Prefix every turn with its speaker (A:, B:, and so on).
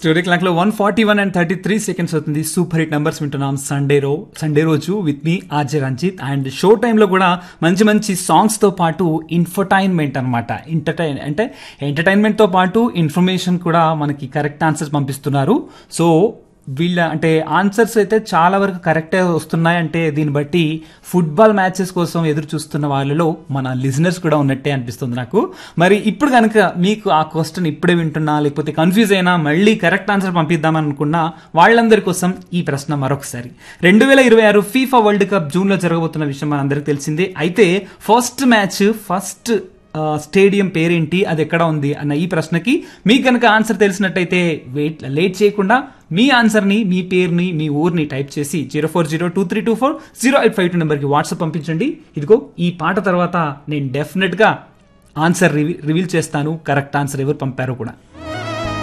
A: story clock లో one forty one and thirty three seconds అవుతుంది super hit numbers వింటున్నాం Sunday రో Sunday రోజు విత్ మీ ఆర్జే రంజిత్ అండ్ షో టైంలో కూడా మంచి మంచి సాంగ్స్ తో పాటు ఇన్ఫర్టైన్మెంట్ అనమాట ఎంటర్టైన్ అంటే ఎంటర్టైన్మెంట్ తో పాటు ఇన్ఫర్మేషన్ కూడా మనకి కరెక్ట్ ఆన్సర్స్ పంపిస్తున్నారు సో వీళ్ళ అంటే ఆన్సర్స్ అయితే చాలా వరకు కరెక్టే వస్తున్నాయి అంటే దీన్ని బట్టి ఫుట్బాల్ మ్యాచెస్ కోసం ఎదురు చూస్తున్న వాళ్ళలో మన లిజనర్స్ కూడా ఉన్నట్టే అనిపిస్తుంది నాకు మరి ఇప్పుడు కనుక మీకు ఆ క్వశ్చన్ ఇప్పుడే వింటున్నా లేకపోతే కన్ఫ్యూజ్ అయినా మళ్ళీ కరెక్ట్ ఆన్సర్ పంపిద్దాం అనుకున్నా వాళ్ళందరి కోసం ఈ ప్రశ్న మరొకసారి రెండు వేల ఇరవై ఆరు ఫీఫా వరల్డ్ కప్ జూన్లో జరగబోతున్న విషయం మనందరికీ తెలిసిందే అయితే ఫస్ట్ మ్యాచ్ ఫస్ట్ స్టేడియం పేరేంటి అది ఎక్కడ ఉంది అన్న ఈ ప్రశ్నకి మీకు కనుక ఆన్సర్ తెలిసినట్టయితే వెయిట్ లేట్ చేయకుండా మీ ఆన్సర్ని మీ పేరుని మీ ఊరిని టైప్ చేసి zero four zero two three two four zero eight five two నెంబర్కి వాట్సాప్ పంపించండి ఇదిగో ఈ పాట తర్వాత నేను డెఫినెట్గా ఆన్సర్ రివీల్ చేస్తాను కరెక్ట్ ఆన్సర్ ఎవరు పంపారో కూడా